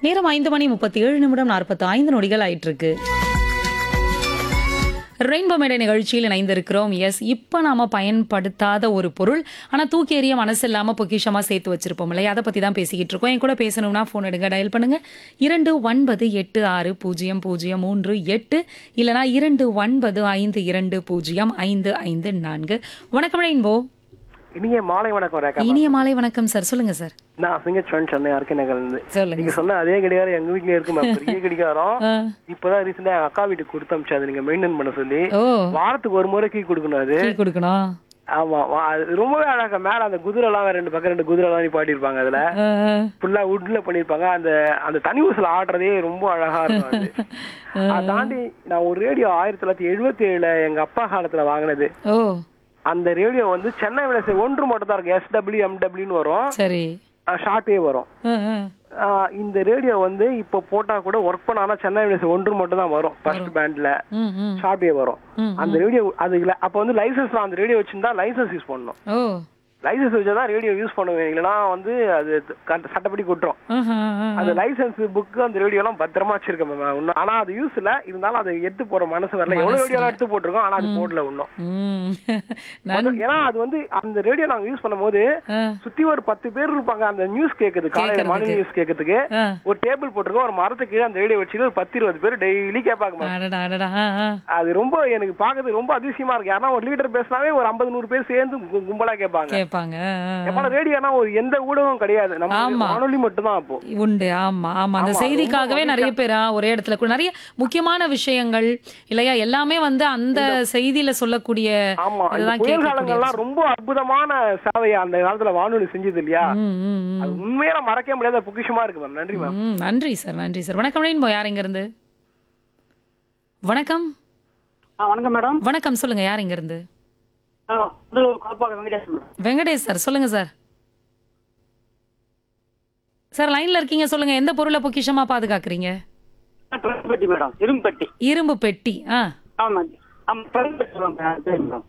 நேரம் ஐந்து மணி முப்பத்தி ஏழு நிமிடம் நாற்பத்தி ஐந்து நொடிகள் ஆயிட்டு இருக்கு ரெயின்போ மேடை நிகழ்ச்சியில் இணைந்திருக்கிறோம் எஸ் இப்போ நாம பயன்படுத்தாத ஒரு பொருள் ஆனால் தூக்கி எறிய மனசு இல்லாமல் பொக்கிஷமாக சேர்த்து வச்சிருப்போம் இல்லையா அதை பற்றி தான் பேசிக்கிட்டு இருக்கோம் என் கூட பேசணும்னா ஃபோன் எடுங்க டயல் பண்ணுங்க இரண்டு ஒன்பது எட்டு ஆறு பூஜ்ஜியம் பூஜ்ஜியம் மூன்று எட்டு இல்லைனா இரண்டு ஒன்பது ஐந்து இரண்டு பூஜ்ஜியம் ஐந்து ஐந்து நான்கு வணக்கம் ரெயின்போ இனிய மாலை வணக்கம் ரேகா இனிய மாலை வணக்கம் சார் சொல்லுங்க சார் நான் சிங்கச்சோன் சென்னை அருக்கே நகர்ல இருந்து சொல்லுங்க நீங்க சொன்ன அதே கடிகாரம் எங்க வீட்லயே இருக்கு மேம் பெரிய கடிகாரம் ஆ. இப்பதான் ரீசெண்டா எங்க அக்கா வீட்டுக்கு கொடுத்து அமிச்சா அதை நீங்க மெயின்டைன் பண்ண சொல்லி ஓ வாரத்துக்கு ஒரு முறை கீ கொடுக்கணும் அது கீ கொடுக்கணும் ஆமா வா- அது ரொம்பவே அழகா மேல அந்த குதிரை எல்லாம் ரெண்டு பக்கம் ரெண்டு குதிரை எல்லாம் நிப்பாட்டி இருப்பாங்க அதுல ஆ, ஆ. ஃபுல்லா வுட்ல பண்ணிருப்பாங்க அந்த அந்த தனி ஊசல் ஆடுறதே ரொம்ப அழகா இருக்கும் அது அதை தாண்டி நான் ஒரு ரேடியோ ஆயிரத்தி தொள்ளாயிரத்தி எழுபத்தி ஏழுல எங்க அப்பா காலத்துல வாங்கினது ஓ அந்த ரேடியோ வந்து சென்னை விலை ஒன்று மட்டும் தான் இருக்கு எஸ்டபிள்யூ எம்டபிள்யூன்னு வரும் சரி ஷார்ட்டே வரும் ஆ, ஆ. ஆஹ் இந்த ரேடியோ வந்து இப்போ போட்டா கூட ஒர்க் பண்ண ஆனா சென்னை யூனிவர்சிட்டி ஒன்று மட்டும் தான் வரும் ஃபர்ஸ்ட் பேண்ட்ல ம் ம் ஷார்ட்வே வரும் ம், அந்த ரேடியோ அது இல்ல அப்ப வந்து லைசன்ஸ் அந்த ரேடியோ வச்சிருந்தா லைசன்ஸ் யூஸ் பண்ணணும் ஓ லைசன்ஸ் வச்சா தான் ரேடியோ யூஸ் பண்ணுவேன் இல்லைன்னா வந்து அது க- சட்டப்படி குற்றம் ஆஹா, ஆ. அந்த லைசன்ஸ் புக் அந்த ரேடியோ எல்லாம் பத்திரமா வச்சிருக்கேன் மேம் இன்னும் ஆனா அது யூஸ் இல்ல இருந்தாலும் அதை எடுத்து போற மனசு வரல எவ்வளவு ரேடியோ எல்லாம் எடுத்து போட்டிருக்கோம் ஆனா அது போடல இன்னும் ம் நான் ஏன்னா அது வந்து அந்த ரேடியோ நாங்க யூஸ் பண்ணும்போது ஆ, சுத்தி ஒரு பத்து பேர் இருப்பாங்க அந்த நியூஸ் கேக்குது காலையில மார்னிங் நியூஸ் கேட்கறதுக்கு ஆ. ஒரு டேபிள் போட்டிருக்கோம் ஒரு மரத்துக்கு கீழே அந்த ரேடியோ வச்சுட்டு ஒரு பத்து இருபது பேர் டெய்லி கேட்பாங்க மேம். அடடா அடடா ஆ, ஆ. அது ரொம்ப எனக்கு பாக்குறது ரொம்ப அதிசயமா இருக்கு யாரா ஒரு லீடர் பேசினாவே ஒரு ஐம்பது நூறு பேர் சேர்ந்து கு- கும்பலா கேட்பாங்க கேட்பாங்க ஆ, ஆ. எப்ப ரேடியோனா ஒரு எந்த ஊடகம் கிடையாது நம்ம ஆமா. வானொலி மட்டும் தான் அப்போ உண்டு ஆமா ஆமா அந்த ஆமா, செய்திக்காகவே ரொம்ப நிறைய பேரா ஒரே இடத்துல கூட நிறைய முக்கியமான விஷயங்கள் இல்லையா எல்லாமே வந்து அந்த செய்தியில சொல்லக்கூடிய ஆமா இந்த இதுதான் புயல் கேட்கக்கூடிய காலங்கள்லாம் ரொம்ப அற்புதமான சேவையை அந்த காலத்துல வானொலி செஞ்சது இல்லையா ம், ம், ம். அது உண்மையில மறக்க முடியாத பொக்கிஷமா இருக்கு மேம் நன்றி மேம் ம், நன்றி சார் நன்றி சார் வணக்கம் ரெயின்போ யார் இங்க இருந்து வணக்கம் ஆ வணக்கம் மேடம் வணக்கம் சொல்லுங்க யார் இங்க இருந்து ஆ முதல்வர் காப்பாக்க வெங்கடேஷ் மேடம் வெங்கடேஷ் சார் சொல்லுங்க சார் சார் லைன்ல இருக்கீங்க சொல்லுங்க எந்த பொருளை பொக்கிஷமா பாதுகாக்கிறீங்க ட்ரெஸ் பெட்டி மேடம் இரும்பு பெட்டி இரும்பு பெட்டி ஆ ஆமா ஆமா ட்ரெஸ் பெட்டி மேடம் சரி மேடம்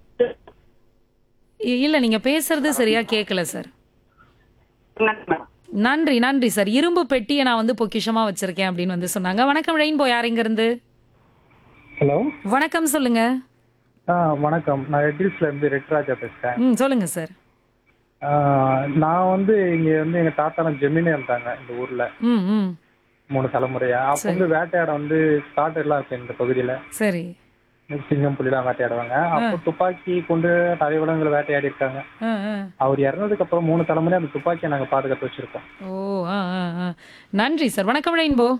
இ- இல்ல நீங்க பேசுறது சரியா கேட்கல சார் நன்றி மேடம் நன்றி நன்றி சார் இரும்பு பெட்டியை நான் வந்து பொக்கிஷமா வச்சிருக்கேன் அப்படின்னு வந்து சொன்னாங்க வணக்கம் ரெயின்போ யார் இங்க இருந்து ஹலோ வணக்கம் சொல்லுங்க ஆ வணக்கம் நான் ரெட்டில்ஸ்ல இருந்து ரெட்ராஜா பேசுறேன் ம் சொல்லுங்க சார் ஆ, நான் வந்து இங்க வந்து எங்க தாத்தா ஜெமினி இருந்தாங்க இந்த ஊர்ல ம் ம் மூணு தலைமுறையா அப்ப வந்து வேட்டையாட வந்து காட்டெல்லாம் இருக்கு இந்த பகுதியில சரி சிங்கம் புலிலாம் வேட்டையாடுவாங்க அப்போ துப்பாக்கி கொண்டு நிறைய விலங்குகளை வேட்டையாடி இருக்காங்க ஆ ஆ அவர் இறந்ததுக்கு அப்புறம் மூணு தலைமுறை அந்த துப்பாக்கியை நாங்க பாதுகாத்து வச்சிருக்கோம் ஓ ஆ ஆ ஆ நன்றி சார் வணக்கம் ரெயின்போ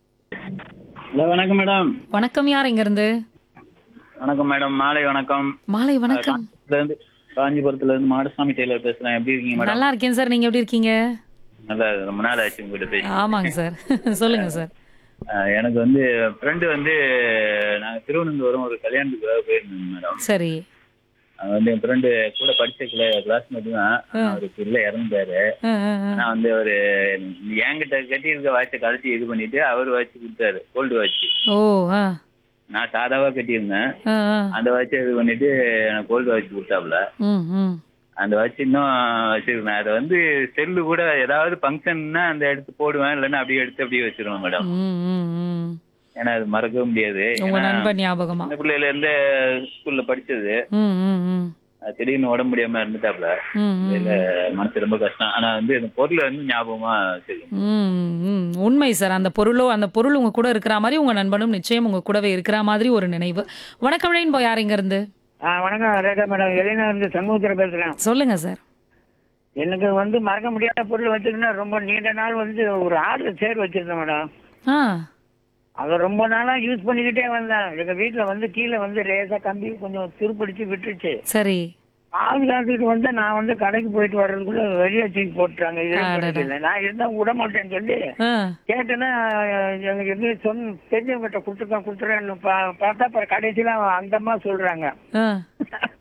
ஹலோ வணக்கம் மேடம் வணக்கம் யார் இங்க இருந்து வணக்கம் மேடம் மாலை வணக்கம் மாலை வணக்கம் இதுல இருந்து காஞ்சிபுரத்துல இருந்து மாடசாமி டெய்லர் பேசுறேன் எப்படி இருக்கீங்க மேடம் நல்லா இருக்கேன் சார் நீங்க எப்படி இருக்கீங்க நல்லா ரொம்ப நாள் ஆச்சு உங்ககிட்ட பேசி ஆமாங்க சார் சொல்லுங்க சார் அஹ் எனக்கு வந்து ஃப்ரெண்டு வந்து நாங்க திருவனந்தபுரம் ஒரு கல்யாணத்துக்காக போயிருந்தோம் மேடம் சரி அது வந்து என் ஃப்ரெண்டு கூட படிச்ச கிளாஸ்மேட் தான் அவருக்கு இல்ல இறந்தாரு ஆ, ஆ, ஆ. ஆனா வந்து அவரு என்கிட்ட கட்டி இருக்க வாட்சை கழிச்சு இது பண்ணிட்டு அவர் வாட்ச் கொடுத்தாரு கோல்டு வாட்ச் ஓ ஆ நான் சாதாவா கட்டியிருந்தேன் ஆ ஆ அந்த வாட்சை இது பண்ணிட்டு எனக்கு கோல்டு வாட்ச் கொடுத்தாப்புல ம் ம் அந்த வாட்ச் இன்னும் வச்சிருக்கேன் அதை வந்து செல்லு கூட ஏதாவது ஃபங்க்ஷன்னா அந்த எடுத்து போடுவேன் இல்லைன்னா அப்படியே எடுத்து அப்படியே வச்சிருவேன் மேடம் ம், ம், ம். ஏன்னா அது மறக்கவே முடியாது உங்க ஏன்னா நண்பன் ஞாபகமா சின்ன பிள்ளையில இருந்தே ஸ்கூல்ல படிச்சது ம் ம் ம் அது திடீர்னு உடம்பு முடியாம இருந்துட்டாப்ல ம், ம். இதுல மனசு ரொம்ப கஷ்டம் ஆனா வந்து இந்த பொருளை வந்து ஞாபகமா வச்சிருக்கேன் ம், ம். உண்மை சார் அந்த பொருளோ அந்த பொருள் உங்க கூட இருக்கிற மாதிரி உங்க நண்பனும் நிச்சயம் உங்க கூடவே இருக்கிற மாதிரி ஒரு நினைவு வணக்கம் ரெயின்போ யார் இங்க இருந்து ஆ வணக்கம் ரேகா மேடம் வெளியில இருந்து சண்முகத்தில் பேசுறேன் சொல்லுங்க சார் எனக்கு வந்து மறக்க முடியாத பொருள் வச்சிருந்தா ரொம்ப நீண்ட நாள் வந்து ஒரு ஆர்டர் சேர் வச்சிருந்தேன் மேடம் ஆ அதை ரொம்ப நாளா யூஸ் பண்ணிக்கிட்டே வந்தேன் எங்க வீட்டுல வந்து கீழே வந்து ரேசா கம்பி கொஞ்சம் துருப்பிடிச்சு விட்டுருச்சு சரி பாதுகாத்துட்டு வந்து நான் வந்து கடைக்கு போயிட்டு வர்றதுக்குள்ள வெளியே தூக்கி போட்டுறாங்க இது அடடா. பண்ணிக்கல. நான் இருந்தா விட மாட்டேன்னு சொல்லி ஆ கேட்டேன்னா எனக்கு எப்படி சொன்ன தெரிஞ்சவங்கிட்ட கொடுத்துருக்கேன் கொடுத்துருக்கேன் பார்த்தா அப்புறம் கடைசியில அந்த அம்மா சொல்றாங்க ஆ